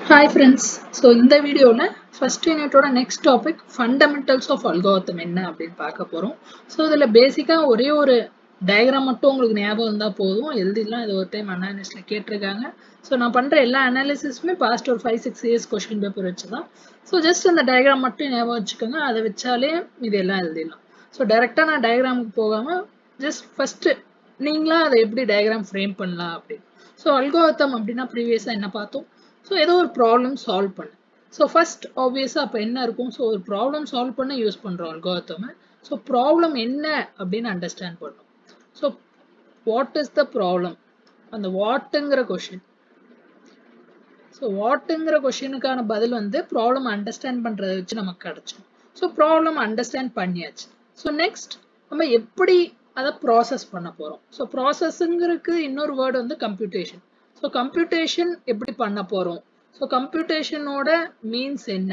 hi friends so இந்த வீடியோவில் first யூனிட்டோட next topic fundamentals of algorithm என்ன அப்படின்னு பார்க்க போகிறோம் ஸோ இதில் பேசிக்காக ஒரே ஒரு டயக்ராம் மட்டும் உங்களுக்கு ஞாபகம் இருந்தால் போதும் எழுதிடலாம் இது ஒரு டைம் அனாலிசிஸில் கேட்டிருக்காங்க ஸோ நான் பண்ணுற எல்லா அனாலிசிஸுமே பாஸ்ட் ஒரு five six years question paper வச்சு தான் ஸோ ஜஸ்ட் அந்த டயக்ராம் மட்டும் ஞாபகம் வச்சுக்கோங்க அதை வச்சாலே இது எல்லாம் எழுதிடலாம் ஸோ டைரெக்டாக நான் டயக்ராமுக்கு போகாமல் ஜஸ்ட் ஃபஸ்ட்டு நீங்களாம் அதை எப்படி டயக்ராம் ஃப்ரேம் பண்ணலாம் அப்படின்னு ஸோ அல்கோத்தம் அப்படின்னா ப்ரீவியஸாக என்ன பார்த்தோம் ஸோ ஏதோ ஒரு ப்ராப்ளம் சால்வ் பண்ணு ஸோ ஃபர்ஸ்ட் ஆப்வியஸாக அப்போ என்ன இருக்கும் ஸோ ஒரு ப்ராப்ளம் சால்வ் பண்ண யூஸ் பண்ணுறோம் அல்கோத்தமை ஸோ ப்ராப்ளம் என்ன அப்படின்னு அண்டர்ஸ்டாண்ட் பண்ணணும் so what is the problem அந்த வாட்டுங்கிற கொஷின் ஸோ வாட்டுங்கிற கொஷினுக்கான பதில் வந்து ப்ராப்ளம் அண்டர்ஸ்டாண்ட் பண்ணுறதை வச்சு நமக்கு கிடச்சிடும் ஸோ ப்ராப்ளம் அண்டர்ஸ்டாண்ட் பண்ணியாச்சு ஸோ நெக்ஸ்ட் நம்ம எப்படி அதை ப்ராசஸ் பண்ண போகிறோம் ஸோ ப்ராசஸ்ங்கிறதுக்கு இன்னொரு வேர்டு வந்து கம்ப்யூட்டேஷன் ஸோ கம்ப்யூட்டேஷன் எப்படி பண்ண போகிறோம் ஸோ கம்ப்யூட்டேஷனோட மீன்ஸ் என்ன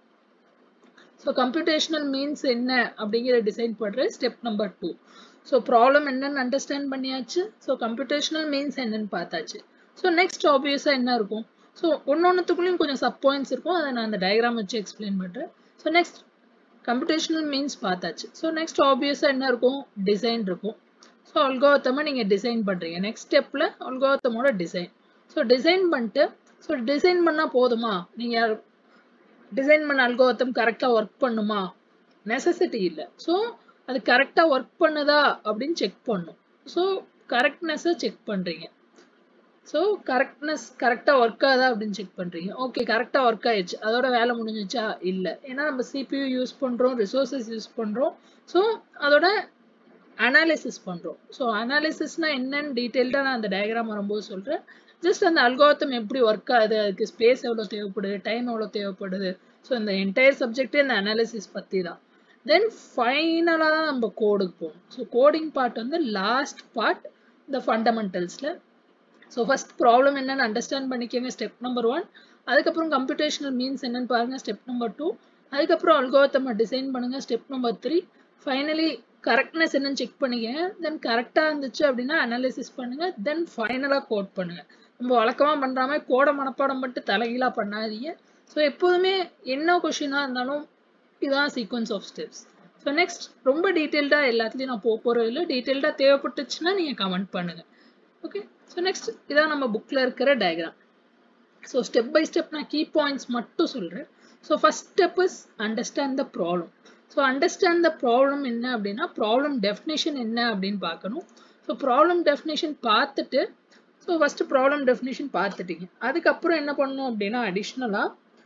ஸோ கம்ப்யூட்டேஷனல் மீன்ஸ் என்ன அப்படிங்கிற டிசைன் பண்ணுற step number two so problem என்னன்னு அண்டர்ஸ்டாண்ட் பண்ணியாச்சு ஸோ கம்ப்யூட்டேஷனல் மீன்ஸ் என்னன்னு பார்த்தாச்சு ஸோ நெக்ஸ்ட் ஆப்வியஸாக என்ன இருக்கும் ஸோ ஒன்று ஒன்றுத்துக்குள்ளேயும் கொஞ்சம் சப் பாயிண்ட்ஸ் இருக்கும் அதை நான் அந்த டயக்ராம் வச்சு எக்ஸ்பிளைன் பண்ணுறேன் ஸோ நெக்ஸ்ட் கம்ப்யூட்டேஷனல் மீன்ஸ் பார்த்தாச்சு ஸோ நெக்ஸ்ட் ஆப்வியஸாக என்ன இருக்கும் டிசைன் இருக்கும் ஸோ அல்கோத்தமாக நீங்கள் டிசைன் பண்ணுறீங்க நெக்ஸ்ட் ஸ்டெப்பில் அல்கோத்தமோட டிசைன் ஸோ டிசைன் பண்ணிட்டு ஸோ டிசைன் பண்ணால் போதுமா நீங்கள் டிசைன் பண்ண அல்கோத்தம் கரெக்டாக ஒர்க் பண்ணுமா நெசசிட்டி இல்லை ஸோ அது கரெக்டாக ஒர்க் பண்ணுதா அப்படின்னு செக் பண்ணும் ஸோ கரெக்ட்னஸை செக் பண்ணுறீங்க ஸோ கரெக்ட்னஸ் கரெக்டாக ஒர்க் ஆகுதா அப்படின்னு செக் பண்ணுறீங்க ஓகே கரெக்டாக ஒர்க் ஆயிடுச்சு அதோட வேலை முடிஞ்சிச்சா இல்லை ஏன்னா நம்ம சிபியூ யூஸ் பண்ணுறோம் ரிசோர்ஸஸ் யூஸ் பண்ணுறோம் ஸோ அதோட அனாலிசிஸ் பண்ணுறோம் ஸோ அனாலிசிஸ்னால் என்னன்னு டீட்டெயில்டாக நான் அந்த டயக்ராம் வரும்போது சொல்கிறேன் ஜஸ்ட் அந்த அல்கோத்தம் எப்படி ஒர்க் ஆகுது அதுக்கு ஸ்பேஸ் எவ்வளோ தேவைப்படுது டைம் எவ்வளோ தேவைப்படுது ஸோ இந்த என்டையர் சப்ஜெக்டே இந்த அனாலிசிஸ் பற்றி தான் தென் ஃபைனலாக தான் நம்ம கோடுக்கு போகணும் ஸோ கோடிங் பார்ட் வந்து லாஸ்ட் பார்ட் இந்த ஃபண்டமெண்டல்ஸில் ஸோ ஃபஸ்ட் ப்ராப்ளம் என்னன்னு அண்டர்ஸ்டாண்ட் பண்ணிக்கோங்க ஸ்டெப் நம்பர் ஒன் அதுக்கப்புறம் கம்ப்யூட்டேஷனல் மீன்ஸ் என்னன்னு பாருங்க ஸ்டெப் நம்பர் டூ அதுக்கப்புறம் அல்கோத்தமை டிசைன் பண்ணுங்க step number three finally correctness என்னன்னு செக் பண்ணிக்கங்க தென் கரெக்டாக இருந்துச்சு அப்படின்னா அனாலிசிஸ் பண்ணுங்க தென் ஃபைனலாக கோட் பண்ணுங்க நம்ம வழக்கமாக பண்ணுற மாதிரி கோடை மனப்பாடம் மட்டும் தலைகீழாக பண்ணாதீங்க ஸோ எப்போதுமே என்ன கொஷினாக இருந்தாலும் இதுதான் sequence of steps so next ரொம்ப டீட்டெயில்டாக எல்லாத்துலேயும் நான் போக போகிறது இல்லை டீட்டெயில்டாக தேவைப்பட்டுச்சுன்னா நீங்கள் கமெண்ட் பண்ணுங்கள் ஓகே ஸோ நெக்ஸ்ட் இதான் நம்ம புக்கில் இருக்கிற diagram so step by step நான் கீ பாயிண்ட்ஸ் மட்டும் சொல்கிறேன் so first step is understand the problem so understand the problem என்ன அப்படின்னா ப்ராப்ளம் டெஃபினேஷன் என்ன அப்படின்னு பார்க்கணும் ஸோ ப்ராப்ளம் டெஃபினேஷன் பார்த்துட்டு ஸோ ஃபஸ்ட்டு ப்ராப்ளம் டெஃபினேஷன் பார்த்துட்டீங்க அதுக்கப்புறம் என்ன பண்ணணும் அப்படின்னா அடிஷ்னலாக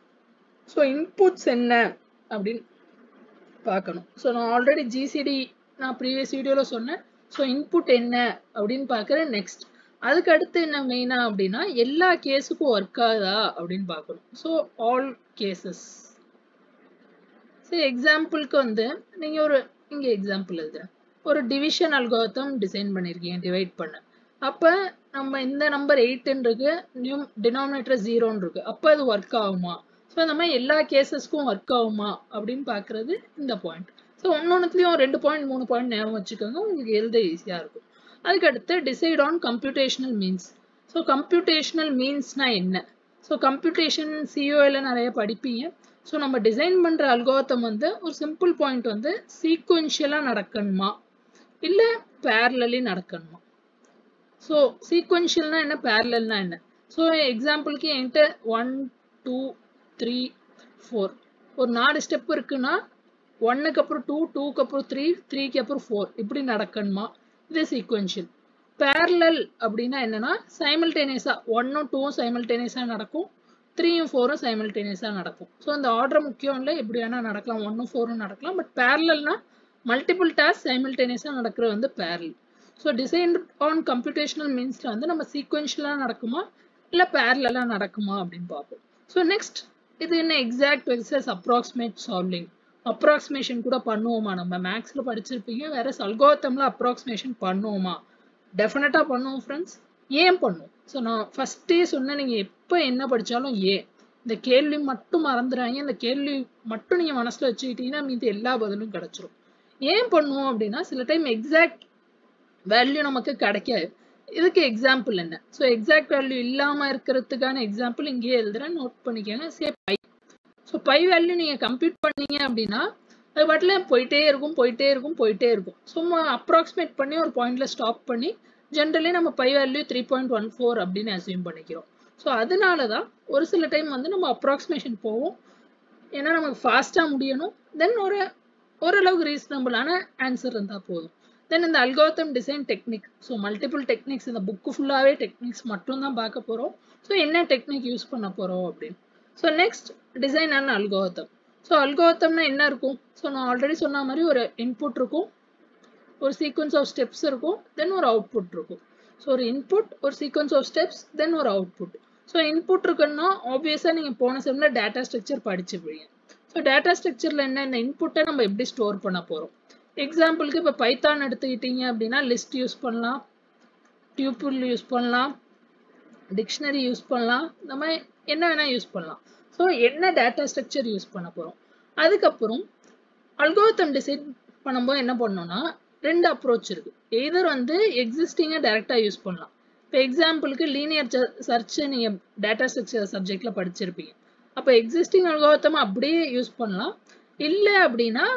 ஸோ இன்புட்ஸ் என்ன அப்படின்னு பார்க்கணும் ஸோ நான் ஆல்ரெடி ஜிசிடி நான் ப்ரீவியஸ் வீடியோவில் சொன்னேன் ஸோ இன்புட் என்ன அப்படின்னு பார்க்குறேன் நெக்ஸ்ட் அதுக்கு அடுத்து என்ன மெயினாக அப்படின்னா எல்லா கேஸுக்கும் ஒர்க் ஆகுதா அப்படின்னு பார்க்கணும் ஸோ ஆல் கேசஸ் சரி எக்ஸாம்பிளுக்கு வந்து நீங்கள் ஒரு இங்கே எக்ஸாம்பிள் எழுதுறேன் ஒரு டிவிஷன் அல்கோத்தம் டிசைன் பண்ணியிருக்கீங்க டிவைட் பண்ண அப்போ நம்ம இந்த நம்பர் எயிட்டுன்னு இருக்கு நியூ டினாமினேட்டர் ஜீரோன்னு இருக்கு அப்போ அது ஒர்க் ஆகுமா ஸோ இந்த மாதிரி எல்லா கேசஸ்க்கும் ஒர்க் ஆகுமா அப்படின்னு பார்க்குறது இந்த பாயிண்ட் ஸோ ஒன்னொன்னுத்துலேயும் ரெண்டு பாயிண்ட் மூணு பாயிண்ட் ஞாபகம் வச்சுக்கோங்க உங்களுக்கு எழுத ஈஸியாக இருக்கும் அதுக்கடுத்து decide on computational means so computational மீன்ஸ்னா என்ன ஸோ கம்ப்யூட்டேஷன் சிஓல நிறைய படிப்பீங்க ஸோ நம்ம டிசைன் பண்ணுற அல்கோத்தம் வந்து ஒரு சிம்பிள் பாயிண்ட் வந்து சீக்வென்ஷியலாக நடக்கணுமா இல்லை பேரலி நடக்கணுமா ஸோ சீக்வென்ஷியல்னா என்ன பேரலல்னா என்ன ஸோ எக்ஸாம்பிளுக்கு என்கிட்ட ஒன் டூ த்ரீ ஃபோர் ஒரு நாலு ஸ்டெப் இருக்குன்னா ஒன்னுக்கு அப்புறம் டூ டூக்கு அப்புறம் த்ரீ த்ரீக்கு அப்புறம் ஃபோர் இப்படி நடக்கணுமா இது சீக்வென்ஷியல் பேரலல் அப்படின்னா என்னன்னா சைமல்டேனியஸாக ஒன்னும் டூவும் சைமல்டேனியஸாக நடக்கும் த்ரீயும் ஃபோரும் சைமல்டேனியஸாக நடக்கும் ஸோ அந்த ஆர்டர் முக்கியம் இல்லை எப்படி வேணால் நடக்கலாம் ஒன்னும் ஃபோரும் நடக்கலாம் பட் பேரலல்னா மல்டிபிள் டாஸ்க் சைமல்டேனியஸாக நடக்கிறது வந்து parallel so design on computational மீன்ஸில் வந்து நம்ம சீக்வென்ஷியலாக நடக்குமா இல்லை பேரலாக நடக்குமா அப்படின்னு பார்ப்போம் ஸோ நெக்ஸ்ட் இது என்ன exact versus approximate solving approximation கூட பண்ணுவோமா நம்ம மேக்ஸில் படிச்சிருப்பீங்க வேற அல்கோத்தமில் அப்ராக்சிமேஷன் பண்ணுவோமா டெஃபினட்டாக பண்ணுவோம் ஃப்ரெண்ட்ஸ் ஏன் பண்ணுவோம் ஸோ நான் ஃபஸ்ட்டே சொன்னேன் நீங்கள் எப்போ என்ன படித்தாலும் ஏன் இந்த கேள்வி மட்டும் மறந்துடாங்க இந்த கேள்வி மட்டும் நீங்கள் மனசில் வச்சுக்கிட்டீங்கன்னா மீது எல்லா பதிலும் கிடச்சிரும் ஏன் பண்ணுவோம் அப்படின்னா சில டைம் எக்ஸாக்ட் வேல்யூ நமக்கு கிடைக்காது இதுக்கு எக்ஸாம்பிள் என்ன ஸோ எக்ஸாக்ட் வேல்யூ இல்லாம இருக்கிறதுக்கான எக்ஸாம்பிள் இங்கேயே எழுதுறேன் நோட் பண்ணிக்கோங்க say pi so pi value நீங்க கம்ப்யூட் பண்ணீங்க அப்படின்னா அது பாட்டில் போயிட்டே இருக்கும் போயிட்டே இருக்கும் போயிட்டே இருக்கும் சும்மா அப்ராக்சிமேட் பண்ணி ஒரு பாயிண்ட்ல ஸ்டாப் பண்ணி ஜென்ரலி நம்ம pi value three point one four அப்படின்னு அசியூம் பண்ணிக்கிறோம் ஸோ அதனால தான் ஒரு சில டைம் வந்து நம்ம அப்ராக்சிமேஷன் போவோம் ஏன்னா நமக்கு ஃபாஸ்ட்டாக முடியணும் தென் ஒரு ஓரளவுக்கு ரீசனபிளான ஆன்சர் இருந்தால் போதும் தென் இந்த algorithm design technique so multiple techniques இந்த புக்கு ஃபுல்லாகவே டெக்னிக்ஸ் மட்டும் தான் பார்க்க போகிறோம் ஸோ என்ன டெக்னிக் யூஸ் பண்ண போகிறோம் அப்படின்னு so next design and algorithm so அல்கோத்தம்னா என்ன இருக்கும் ஸோ நான் ஆல்ரெடி சொன்ன மாதிரி ஒரு இன்புட் இருக்கும் ஒரு சீக்வன்ஸ் ஆஃப் ஸ்டெப்ஸ் இருக்கும் தென் ஒரு அவுட்புட் இருக்கும் ஸோ ஒரு இன்புட் ஒரு சீக்வன்ஸ் ஆஃப் ஸ்டெப்ஸ் தென் ஒரு அவுட்புட் ஸோ இன்புட் இருக்குன்னா ஆப்வியஸாக நீங்கள் போன செம்ல டேட்டா ஸ்ட்ரக்சர் படிச்சுப்பீங்க ஸோ டேட்டா ஸ்ட்ரக்சரில் என்ன இந்த இன்புட்டை நம்ம எப்படி ஸ்டோர் பண்ண போகிறோம் எக்ஸாம்பிளுக்கு இப்போ பைத்தான் எடுத்துக்கிட்டீங்க அப்படின்னா லிஸ்ட் யூஸ் பண்ணலாம் டியூப்புல் யூஸ் பண்ணலாம் டிக்ஷனரி யூஸ் பண்ணலாம் இந்த மாதிரி என்ன வேணால் யூஸ் பண்ணலாம் ஸோ என்ன டேட்டா ஸ்ட்ரக்சர் யூஸ் பண்ண போகிறோம் அதுக்கப்புறம் அல்கோத்தம் டிசைன் பண்ணும்போது என்ன பண்ணோம்னா ரெண்டு அப்ரோச் இருக்கு எதர் வந்து எக்ஸிஸ்டிங்கை டைரெக்டாக யூஸ் பண்ணலாம் இப்போ எக்ஸாம்பிளுக்கு லீனியர் சர்ச் நீங்கள் டேட்டா ஸ்ட்ரக்சர் சப்ஜெக்டில் படிச்சிருப்பீங்க அப்போ எக்ஸிஸ்டிங் அல்கோத்தம் அப்படியே யூஸ் பண்ணலாம் இல்லை அப்படின்னா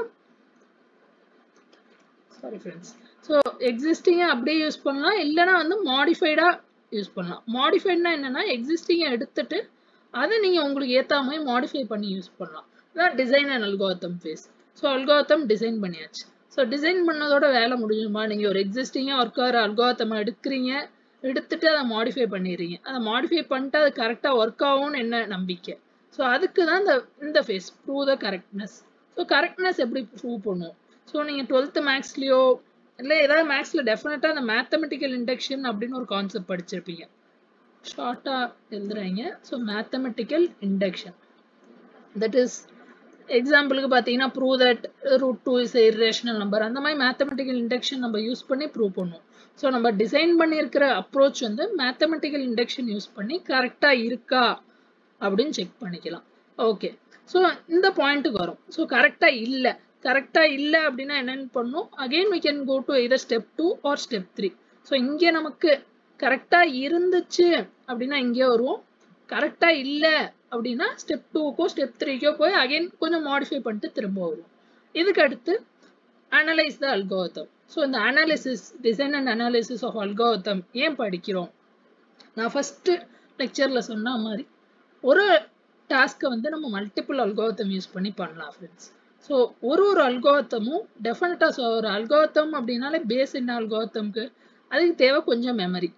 சாரி ஃப்ரெண்ட்ஸ் ஸோ எக்ஸிஸ்டிங்கை அப்படியே யூஸ் பண்ணலாம் இல்லைனா வந்து மாடிஃபைடாக யூஸ் பண்ணலாம் மாடிஃபைட்னா என்னன்னா எக்ஸிஸ்டிங்கை எடுத்துட்டு அதை நீங்கள் உங்களுக்கு ஏற்ற மாதிரி மாடிஃபை பண்ணி யூஸ் பண்ணலாம் அதான் design and algorithm phase so algorithm design பண்ணியாச்சு ஸோ டிசைன் பண்ணதோட வேலை முடிஞ்சுமா நீங்கள் ஒரு எக்ஸிஸ்டிங்காக ஒர்க் ஆகிற அல்கோத்தம் எடுக்கிறீங்க எடுத்துட்டு அதை மாடிஃபை பண்ணிடுறீங்க அதை மாடிஃபை பண்ணிட்டு அது கரெக்டாக ஒர்க் ஆகும்னு என்ன நம்பிக்கை ஸோ அதுக்கு தான் இந்த இந்த phase prove the correctness so correctness எப்படி ப்ரூவ் பண்ணுவோம் ஸோ நீங்கள் டுவெல்த்து மேக்ஸ்லேயோ இல்லை ஏதாவது மேக்ஸில் டெஃபினட்டாக அந்த மேத்தமெட்டிக்கல் இண்டக்ஷன் அப்படின்னு ஒரு கான்செப்ட் படிச்சிருப்பீங்க ஷார்ட்டாக எழுதுறாங்க so mathematical induction that is எக்ஸாம்பிளுக்கு பார்த்தீங்கன்னா prove that root two is irrational number அந்த மாதிரி மேத்தமெட்டிக்கல் இண்டக்ஷன் நம்ம யூஸ் பண்ணி ப்ரூவ் பண்ணுவோம் ஸோ நம்ம டிசைன் பண்ணியிருக்கிற அப்ரோச் வந்து மேத்தமெட்டிக்கல் இண்டக்ஷன் யூஸ் பண்ணி கரெக்டாக இருக்கா அப்படின்னு செக் பண்ணிக்கலாம் ஓகே ஸோ இந்த பாயிண்ட்டுக்கு வரும் ஸோ கரெக்டாக இல்லை கரெக்டாக இல்லை அப்படின்னா என்னென்னு பண்ணும் again we can go to either step two or step three so இங்கே நமக்கு கரெக்டாக இருந்துச்சு அப்படின்னா இங்கே வருவோம் கரெக்டாக இல்லை அப்படின்னா ஸ்டெப் டூக்கோ ஸ்டெப் த்ரீக்கோ போய் அகைன் கொஞ்சம் மாடிஃபை பண்ணிட்டு திரும்ப வருவோம் இதுக்கு அடுத்து அனலைஸ் த அல்கோத்தம் ஸோ இந்த analysis design and analysis of algorithm ஏன் படிக்கிறோம் நான் ஃபஸ்ட்டு லெக்சரில் சொன்ன மாதிரி ஒரு டாஸ்க்கை வந்து நம்ம மல்டிபிள் அல்கோத்தம் யூஸ் பண்ணி பண்ணலாம் ஃப்ரெண்ட்ஸ் ஸோ ஒரு ஒரு அல்கோத்தமும் டெஃபினட்டாக ஸோ ஒரு அல்கோத்தம் அப்படின்னாலே பேஸ் என்ன அல்கோத்தம்க்கு அதுக்கு தேவை கொஞ்சம் மெமரி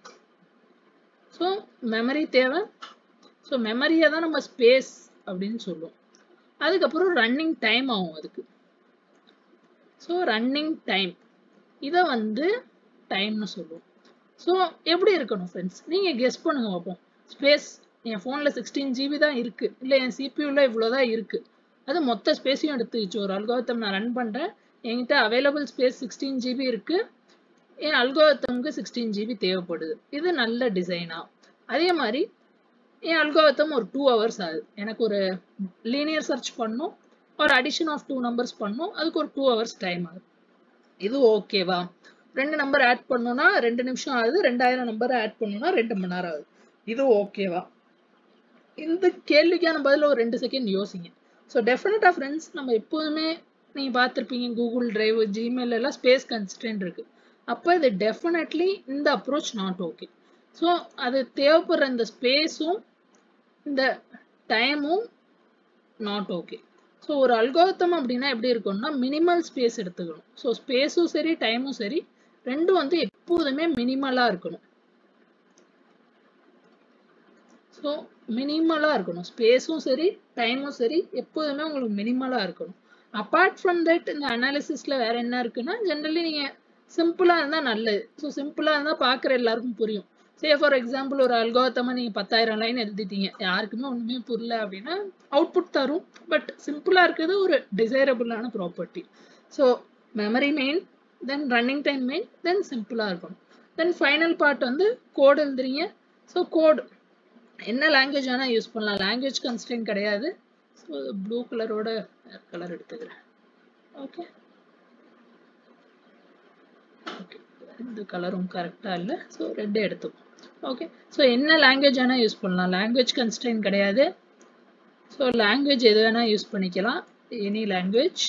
ஸோ மெமரி தேவை ஸோ மெமரியை தான் நம்ம ஸ்பேஸ் அப்படின்னு சொல்லுவோம் அதுக்கப்புறம் ரன்னிங் டைம் ஆகும் அதுக்கு ஸோ ரன்னிங் டைம் இதை வந்து டைம்னு சொல்லுவோம் ஸோ எப்படி இருக்கணும் ஃப்ரெண்ட்ஸ் நீங்கள் கெஸ் பண்ணுங்க பார்ப்போம் ஸ்பேஸ் என் ஃபோனில் சிக்ஸ்டீன் ஜிபி தான் இருக்குது இல்லை என் சிபியூவில் இவ்வளோ தான் இருக்குது அது மொத்த ஸ்பேஸையும் எடுத்துக்கிச்சு ஒரு அல்கோத்தம் நான் ரன் பண்ணுறேன் என்கிட்ட அவைலபிள் ஸ்பேஸ் சிக்ஸ்டீன் ஜிபி இருக்குது என் அல்கோத்தமுக்கு சிக்ஸ்டீன் ஜிபி தேவைப்படுது இது நல்ல டிசைனா அதே மாதிரி என் அல்கோத்தம் ஒரு டூ ஹவர்ஸ் ஆகுது எனக்கு ஒரு லீனியர் சர்ச் பண்ணும் ஒரு அடிஷன் ஆஃப் டூ நம்பர்ஸ் பண்ணும் அதுக்கு ஒரு டூ ஹவர்ஸ் டைம் ஆகுது இது ஓகேவா ரெண்டு நம்பர் ஆட் பண்ணோம்னா ரெண்டு நிமிஷம் ஆகுது ரெண்டாயிரம் நம்பர் ஆட் பண்ணோம்னா ரெண்டு மணி நேரம் ஆகுது இது ஓகேவா இந்த கேள்விக்கான பதில் ஒரு ரெண்டு செகண்ட் யோசிங்க ஸோ டெஃபினட்டாக ஃப்ரெண்ட்ஸ் நம்ம எப்போதுமே நீங்கள் பார்த்துருப்பீங்க கூகுள் டிரைவ் ஜிமெயில் எல்லாம் ஸ்பேஸ் கன்ஸ்டன்ட் இருக்குது அப்போ இது டெஃபினெட்லி இந்த அப்ரோச் நாட் ஓகே ஸோ அது தேவைப்படுற இந்த ஸ்பேஸும் இந்த டைமும் நாட் ஓகே ஸோ ஒரு அல்கோத்தம் அப்படின்னா எப்படி இருக்கும்னா மினிமல் ஸ்பேஸ் எடுத்துக்கணும் ஸோ ஸ்பேஸும் சரி டைமும் சரி ரெண்டும் வந்து எப்போதுமே மினிமலாக இருக்கணும் ஸோ மினிமலாக இருக்கணும் ஸ்பேஸும் சரி டைமும் சரி எப்போதுமே உங்களுக்கு மினிமலாக இருக்கணும் அப்பார்ட் ஃப்ரம் தட் இந்த அனாலிசிஸில் வேற என்ன இருக்குன்னா ஜென்ரலி நீங்கள் சிம்பிளாக இருந்தால் நல்லது ஸோ சிம்பிளாக இருந்தால் பார்க்குற எல்லாருக்கும் புரியும் சே ஃபார் எக்ஸாம்பிள் ஒரு அல்கோத்தமாக நீங்கள் பத்தாயிரம் லைன் எழுதிட்டீங்க யாருக்குமே ஒன்றுமே புரியல அப்படின்னா அவுட்புட் தரும் பட் சிம்பிளாக இருக்கிறது ஒரு டிசைரபிளான property so memory main then running time main then சிம்பிளாக இருக்கணும் தென் ஃபைனல் பார்ட் வந்து கோடு எழுதுறீங்க ஸோ கோடு என்ன லாங்குவேஜ் வேணால் யூஸ் பண்ணலாம் லாங்குவேஜ் கன்ஸ்டன்ட் கிடையாது ஸோ ப்ளூ கலரோட கலர் எடுத்துக்கிறேன் ஓகே ஓகே இந்த கலரும் கரெக்டாக இல்லை ஸோ ரெட்டே எடுத்துப்போம் ஓகே ஸோ என்ன லாங்குவேஜ் வேணால் யூஸ் பண்ணலாம் லாங்குவேஜ் கன்ஸ்டைன் கிடையாது ஸோ லாங்குவேஜ் எது வேணால் யூஸ் பண்ணிக்கலாம் எனி லாங்குவேஜ்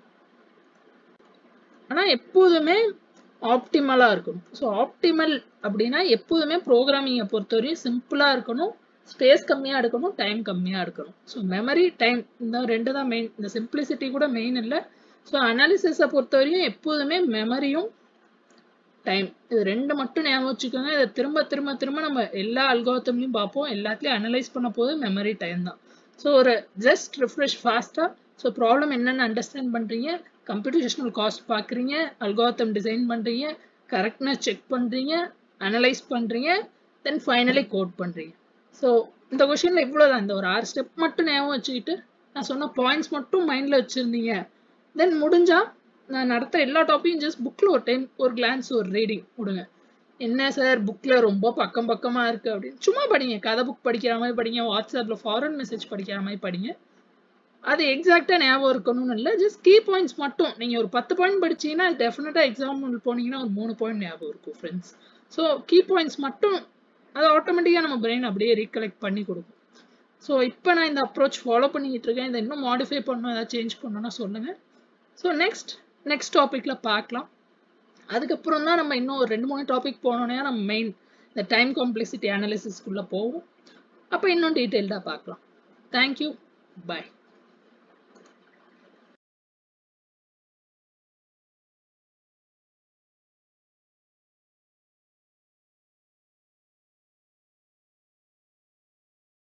ஆனால் எப்போதுமே ஆப்டிமலாக இருக்கணும் ஸோ ஆப்டிமல் அப்படின்னா எப்போதுமே ப்ரோக்ராமிங்கை பொறுத்தவரையும் சிம்பிளாக இருக்கணும் ஸ்பேஸ் கம்மியாக எடுக்கணும் டைம் கம்மியாக எடுக்கணும் ஸோ மெமரி டைம் இந்த ரெண்டு தான் மெயின் இந்த சிம்பிளிசிட்டி கூட மெயின் இல்லை ஸோ அனாலிசிஸை பொறுத்தவரையும் எப்போதுமே மெமரியும் டைம் இது ரெண்டு மட்டும் ஞாபகம் வச்சுக்கோங்க இதை திரும்ப திரும்ப திரும்ப நம்ம எல்லா அல்காத்தம்லையும் பார்ப்போம் எல்லாத்துலேயும் அனலைஸ் பண்ண போது மெமரி டைம் தான் ஸோ ஒரு ஜஸ்ட் ரிஃப்ரெஷ் ஃபாஸ்ட்டாக ஸோ ப்ராப்ளம் என்னென்னு அண்டர்ஸ்டாண்ட் பண்ணுறீங்க கம்ப்யூட்டேஷனல் காஸ்ட் பார்க்குறீங்க அல்காத்தம் டிசைன் பண்ணுறீங்க கரெக்ட்னஸ் செக் பண்ணுறீங்க அனலைஸ் பண்ணுறீங்க தென் ஃபைனலி கோட் பண்ணுறீங்க ஸோ இந்த கொஷினில் இவ்வளோ தான் இந்த ஒரு ஆறு ஸ்டெப் மட்டும் ஞாபகம் வச்சுக்கிட்டு நான் சொன்ன பாயிண்ட்ஸ் மட்டும் மைண்டில் வச்சுருந்தீங்க தென் முடிஞ்சால் நான் நடத்த எல்லா டாப்பிக்கும் ஜஸ்ட் புக்கில் ஒரு டைம் ஒரு கிளான்ஸ் ஒரு ரீடிங் விடுங்க என்ன சார் புக்கில் ரொம்ப பக்கம் பக்கமாக இருக்குது அப்படின்னு சும்மா படிங்க கதை புக் படிக்கிற மாதிரி படிங்க வாட்ஸ்அப்பில் ஃபாரின் மெசேஜ் படிக்கிற மாதிரி படிங்க அது எக்ஸாக்டாக ஞாபகம் இருக்கணும்னு இல்லை ஜஸ்ட் கீ பாயிண்ட்ஸ் மட்டும் நீங்கள் ஒரு பத்து பாயிண்ட் படிச்சீங்கன்னா டெஃபினட்டாக எக்ஸாம் போனீங்கன்னா ஒரு மூணு பாயிண்ட் ஞாபகம் இருக்கும் ஃப்ரெண்ட்ஸ் ஸோ கீ பாயிண்ட்ஸ் மட்டும் அது ஆட்டோமேட்டிக்காக நம்ம பிரெயின் அப்படியே ரீகலெக்ட் பண்ணி கொடுக்கும் ஸோ இப்போ நான் இந்த அப்ரோச் ஃபாலோ பண்ணிக்கிட்டு இருக்கேன் இதை இன்னும் மாடிஃபை பண்ணணும் ஏதாவது சேஞ்ச் பண்ணணும்னா சொல்லுங்கள் ஸோ நெக்ஸ்ட் நெக்ஸ்ட் டாப்பிக்கில் பார்க்கலாம் அதுக்கப்புறம் தான் நம்ம இன்னும் ஒரு ரெண்டு மூணு டாபிக் போனோன்னே நம்ம மெயின் இந்த டைம் காம்ப்ளெக்சிட்டி அனாலிசிஸ்க்குள்ளே போவோம் அப்போ இன்னும் டீட்டெயில்டாக பார்க்கலாம் தேங்க்யூ பாய்